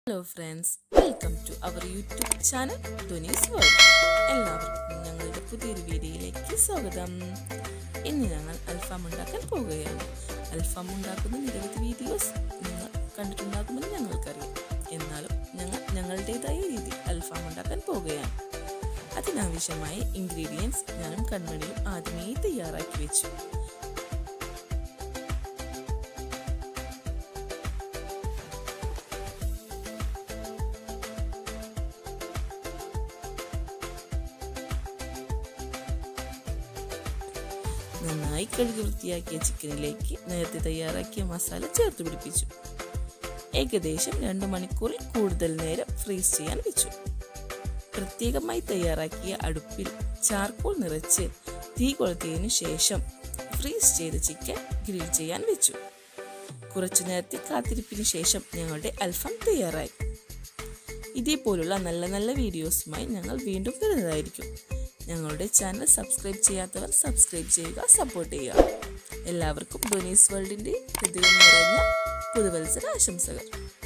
hello friends welcome to our YouTube channel Dhoni's world എല്ലാവർക്കും ഞങ്ങളുടെ പുതിയൊരു വീഡിയോയിലേക്ക് സ്വാഗതം ഇന്ന് ഞങ്ങൾ അൽഫാം ഉണ്ടാക്കാൻ പോവുകയാണ് അൽഫാം ഉണ്ടാക്കുന്ന നിരവധി വീഡിയോസ് നിങ്ങൾ കണ്ടിട്ടുണ്ടാകുമെന്ന് ഞങ്ങൾക്കറിയാം എന്നാലും ഞങ്ങൾ ഞങ്ങളുടേതായ രീതി അൽഫാം ഉണ്ടാക്കാൻ പോവുകയാണ് അതിനാവശ്യമായ ഇൻഗ്രീഡിയൻസ് ഞാനും കൺമണിയും ആദ്യമേ തയ്യാറാക്കി വെച്ചു നന്നായി കഴുകി വൃത്തിയാക്കിയ ചിക്കനിലേക്ക് നേരത്തെ തയ്യാറാക്കിയ മസാല ചേർത്ത് പിടിപ്പിച്ചു ഏകദേശം രണ്ട് മണിക്കൂറിൽ കൂടുതൽ നേരം ഫ്രീസ് ചെയ്യാൻ വെച്ചു പ്രത്യേകമായി തയ്യാറാക്കിയ അടുപ്പിൽ ചാർക്കോൾ നിറച്ച് തീ കൊളുത്തിയതിനു ശേഷം ഫ്രീസ് ചെയ്ത ചിക്കൻ ഗ്രിൽ ചെയ്യാൻ വെച്ചു കുറച്ചു നേരത്തെ കാത്തിരിപ്പിന് ശേഷം ഞങ്ങളുടെ അൽഫാം തയ്യാറായി ഇതേപോലുള്ള നല്ല നല്ല വീഡിയോസുമായി ഞങ്ങൾ വീണ്ടും വരുന്നതായിരിക്കും ഞങ്ങളുടെ ചാനൽ സബ്സ്ക്രൈബ് ചെയ്യാത്തവർ സബ്സ്ക്രൈബ് ചെയ്യുക സപ്പോർട്ട് ചെയ്യുക എല്ലാവർക്കും ഡൊനീസ് വേൾഡിൻ്റെ ഹൃദയം നിറഞ്ഞ പുതുവത്സര ആശംസകൾ